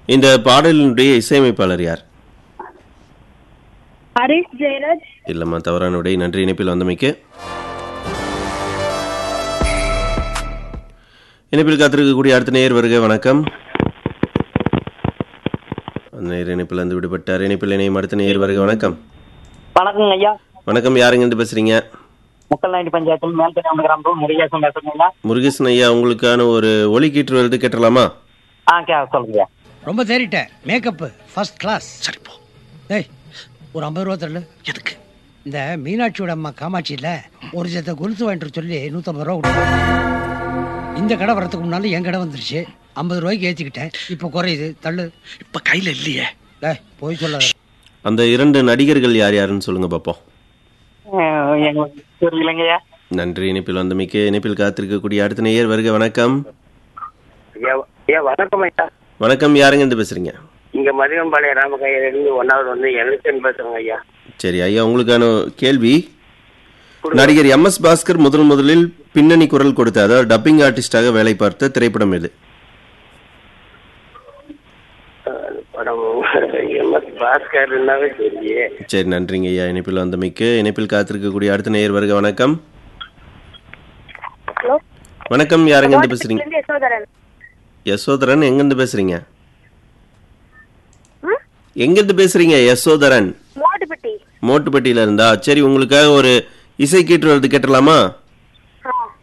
இந்த பாடலினுடைய இசையமைப்பாளர் யார் ஹரிஷ் ஜெயராஜ் இல்லைம்மா தவறான விடை நன்றி இணைப்பில் வந்தமைக்கு இணைப்பில் காத்திருக்கக்கூடிய அடுத்த நேயர் வருக வணக்கம் அந்த நேயர் இணைப்பில் வந்து விடுபட்டார் இணைப்பில் இணையும் அடுத்த நேயர் வருக வணக்கம் வணக்கங்க ஐயா வணக்கம் யாருங்க இருந்து பேசுறீங்க முக்கல்நாயுடு பஞ்சாயத்தில் மேல்தனி கிராமம் முருகேசன் பேசுறேங்க ஐயா முருகேசன் ஐயா உங்களுக்கான ஒரு ஒலி கீற்று வருது கேட்டலாமா ஆ கே சொல்லுங்க ரொம்ப தேறிட்டேன் மேக்கப்பு ஃபர்ஸ்ட் கிளாஸ் சரி போ டேய் ஒரு ஐம்பது ரூபா தரல எதுக்கு இந்த மீனாட்சியோட அம்மா காமாட்சி இல்ல ஒரு ஜத்தை கொலுசு வாங்கிட்டு வர சொல்லி நூற்றம்பது ரூபா கொடுத்தேன் இந்த கடை வரதுக்கு முன்னால என் கடை வந்துருச்சு ஐம்பது ரூபாய்க்கு ஏற்றிக்கிட்டேன் இப்போ குறையுது தள்ளு இப்போ கையில் இல்லையே டேய் போய் சொல்லாத அந்த இரண்டு நடிகர்கள் யார் யாருன்னு சொல்லுங்க பார்ப்போம் அஹ், எங்களுக்கு புரியலைங்க ஐயா நன்றி இணைப்பில் வந்தமைக்கு இணைப்பில் காத்திருக்கக்கூடிய அடுத்த நேயர் வருக வணக்கம் ஐயா ஐயா வணக்கம் ஐயா வணக்கம் யாருங்க இருந்து பேசுறீங்க இங்க மதியம்பாளையம் ராமகையிலிருந்து ஒன்னாவது வந்து எழுத்தன் பேசுறேங்க ஐயா சரி ஐயா உங்களுக்கான கேள்வி நடிகர் எம் எஸ் பாஸ்கர் முதன் முதலில் பின்னணி குரல் கொடுத்த அதாவது டப்பிங் ஆர்டிஸ்டாக வேலை பார்த்த திரைப்படம் எது அஹ், படம் எம் எஸ் பாஸ்கர்னாவே தெரியே சரி நன்றிங்க ஐயா இணைப்பில் வந்தமைக்கு இணைப்பில் காத்திருக்கக்கூடிய அடுத்த நேயர் வருக வணக்கம் ஹலோ வணக்கம் யாருங்க இருந்து பேசுறீங்க இருந்து யசோதரன் யசோதரன் எங்கிருந்து பேசுறீங்க ம்? எங்கிருந்து பேசுறீங்க யசோதரன் மோட்டுப்பட்டி மோட்டுப்பட்டியில இருந்தா சரி உங்களுக்காக ஒரு இசை கீற்று வருது கேட்டலாமா